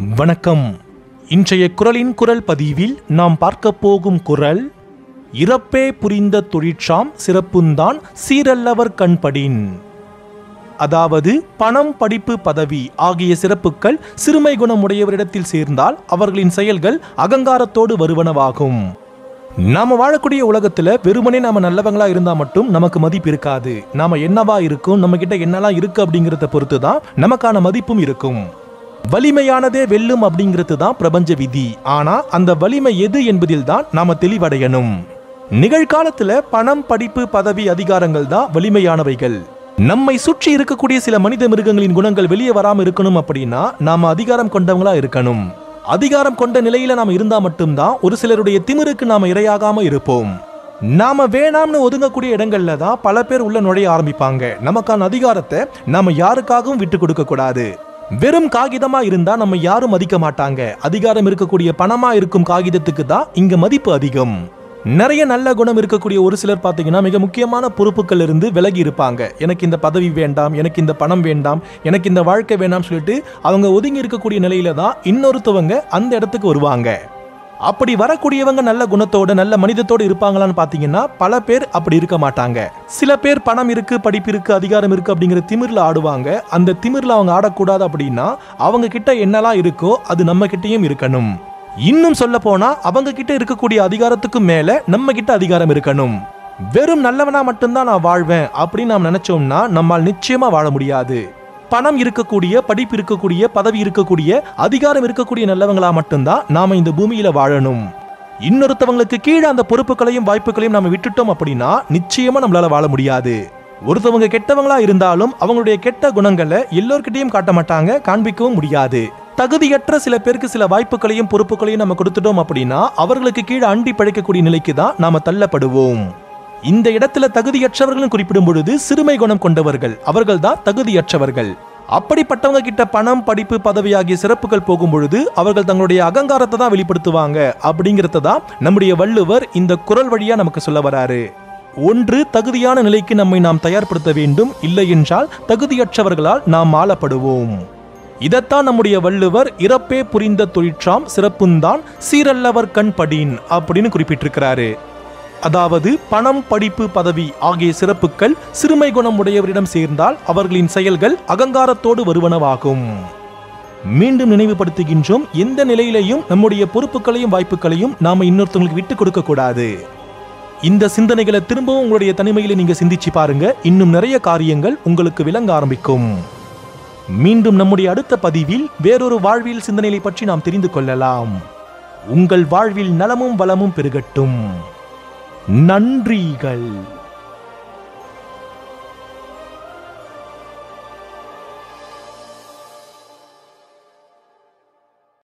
வணக்கம் இன்றைய குரலின் குரல் பதிவில் நாம் பார்க்க போகும் குரல் இறப்பே புரிந்த தொழிற்சாம் சிறப்புந்தான் சீரல்லவர் கண்படின் அதாவது பணம் படிப்பு பதவி ஆகிய சிறப்புகள் சிறுமை குணமுடையவரிடத்தில் சேர்ந்தால் அவர்களின் செயல்கள் அகங்காரத்தோடு வருவனவாகும் நாம வாழக்கூடிய உலகத்துல வெறுமனே நாம நல்லவங்களா இருந்தா மட்டும் நமக்கு மதிப்பு இருக்காது நாம என்னவா இருக்கும் நம்ம கிட்ட என்னெல்லாம் இருக்கு அப்படிங்கறத பொறுத்து தான் நமக்கான மதிப்பும் இருக்கும் வலிமையானதே வெல்லும் அப்படிங்கிறது தான் பிரபஞ்ச விதி ஆனா அந்த வலிமை எது என்பதில் தான் நாம தெளிவடையணும் நிகழ்காலத்துல பணம் படிப்பு பதவி அதிகாரங்கள் தான் வலிமையானவைகள் நம்மை சுற்றி இருக்கக்கூடிய சில மனித மிருகங்களின் குணங்கள் வெளியே வராம இருக்கணும் அப்படின்னா நாம அதிகாரம் கொண்டவங்களா இருக்கணும் அதிகாரம் கொண்ட நிலையில நாம இருந்தா மட்டும்தான் ஒரு சிலருடைய திமிருக்கு நாம இரையாகாம இருப்போம் நாம வேணாம்னு ஒதுங்கக்கூடிய இடங்கள்ல தான் பல பேர் உள்ள நுழைய ஆரம்பிப்பாங்க நமக்கான அதிகாரத்தை நாம யாருக்காகவும் விட்டு கொடுக்க கூடாது வெறும் காகிதமா இருந்தா நம்ம யாரும் மதிக்க மாட்டாங்க அதிகாரம் இருக்கக்கூடிய பணமா இருக்கும் காகிதத்துக்கு தான் இங்க மதிப்பு அதிகம் நிறைய நல்ல குணம் இருக்கக்கூடிய ஒரு சிலர் பார்த்தீங்கன்னா மிக முக்கியமான பொறுப்புகள் இருந்து விலகி இருப்பாங்க எனக்கு இந்த பதவி வேண்டாம் எனக்கு இந்த பணம் வேண்டாம் எனக்கு இந்த வாழ்க்கை வேண்டாம் சொல்லிட்டு அவங்க ஒதுங்கி இருக்கக்கூடிய நிலையில தான் இன்னொருத்தவங்க அந்த இடத்துக்கு வருவாங்க அப்படி வரக்கூடியவங்க நல்ல குணத்தோட நல்ல மனிதத்தோடு இருப்பாங்களான்னு பார்த்தீங்கன்னா பல பேர் அப்படி இருக்க மாட்டாங்க சில பேர் பணம் இருக்கு படிப்பு இருக்கு அதிகாரம் இருக்கு அப்படிங்கிற திமிர்ல ஆடுவாங்க அந்த திமிர்ல அவங்க ஆடக்கூடாது அப்படின்னா அவங்க கிட்ட என்னெல்லாம் இருக்கோ அது நம்ம கிட்டயும் இருக்கணும் இன்னும் சொல்ல போனா அவங்க கிட்ட இருக்கக்கூடிய அதிகாரத்துக்கு மேல நம்ம கிட்ட அதிகாரம் இருக்கணும் வெறும் நல்லவனா மட்டும்தான் நான் வாழ்வேன் அப்படின்னு நாம் நினைச்சோம்னா நம்மால் நிச்சயமா வாழ முடியாது பணம் இருக்கக்கூடிய படிப்பு இருக்கக்கூடிய பதவி இருக்கக்கூடிய அதிகாரம் இருக்கக்கூடிய நல்லவங்களா மட்டும்தான் நாம இந்த பூமியில வாழணும் இன்னொருத்தவங்களுக்கு கீழே அந்த பொறுப்புகளையும் வாய்ப்புகளையும் நாம விட்டுட்டோம் அப்படின்னா நிச்சயமா நம்மளால வாழ முடியாது ஒருத்தவங்க கெட்டவங்களா இருந்தாலும் அவங்களுடைய கெட்ட குணங்களை எல்லோர்கிட்டயும் காட்ட மாட்டாங்க காண்பிக்கவும் முடியாது தகுதியற்ற சில பேருக்கு சில வாய்ப்புகளையும் பொறுப்புகளையும் நம்ம கொடுத்துட்டோம் அப்படின்னா அவர்களுக்கு கீழே அண்டி படைக்கக்கூடிய நிலைக்கு தான் நாம தள்ளப்படுவோம் இந்த இடத்துல தகுதியற்றவர்கள் குறிப்பிடும் பொழுது சிறுமை குணம் கொண்டவர்கள் அவர்கள் தான் தகுதியற்றவர்கள் அப்படிப்பட்டவங்க கிட்ட பணம் படிப்பு பதவி ஆகிய சிறப்புகள் போகும் பொழுது அவர்கள் தங்களுடைய அகங்காரத்தை தான் வெளிப்படுத்துவாங்க அப்படிங்கறத தான் நம்முடைய வள்ளுவர் இந்த குரல் வழியா நமக்கு சொல்ல வராரு ஒன்று தகுதியான நிலைக்கு நம்மை நாம் தயார்படுத்த வேண்டும் இல்லை என்றால் தகுதியற்றவர்களால் நாம் ஆளப்படுவோம் இதைத்தான் நம்முடைய வள்ளுவர் இறப்பே புரிந்த தொழிற்றாம் சிறப்புந்தான் சீரல்லவர் கண் படின் அப்படின்னு குறிப்பிட்டிருக்கிறாரு அதாவது பணம் படிப்பு பதவி ஆகிய சிறப்புகள் சிறுமை குணம் உடையவரிடம் சேர்ந்தால் அவர்களின் செயல்கள் அகங்காரத்தோடு வருவனவாகும் மீண்டும் நினைவுபடுத்துகின்றோம் எந்த நிலையிலையும் நம்முடைய பொறுப்புகளையும் வாய்ப்புகளையும் நாம இன்னொருத்தவங்களுக்கு விட்டு கொடுக்க கூடாது இந்த சிந்தனைகளை திரும்பவும் உங்களுடைய தனிமையில நீங்க சிந்திச்சு பாருங்க இன்னும் நிறைய காரியங்கள் உங்களுக்கு விளங்க ஆரம்பிக்கும் மீண்டும் நம்முடைய அடுத்த பதிவில் வேறொரு வாழ்வியல் சிந்தனைகளை பற்றி நாம் தெரிந்து கொள்ளலாம் உங்கள் வாழ்வில் நலமும் வளமும் பெருகட்டும் நன்றிகள்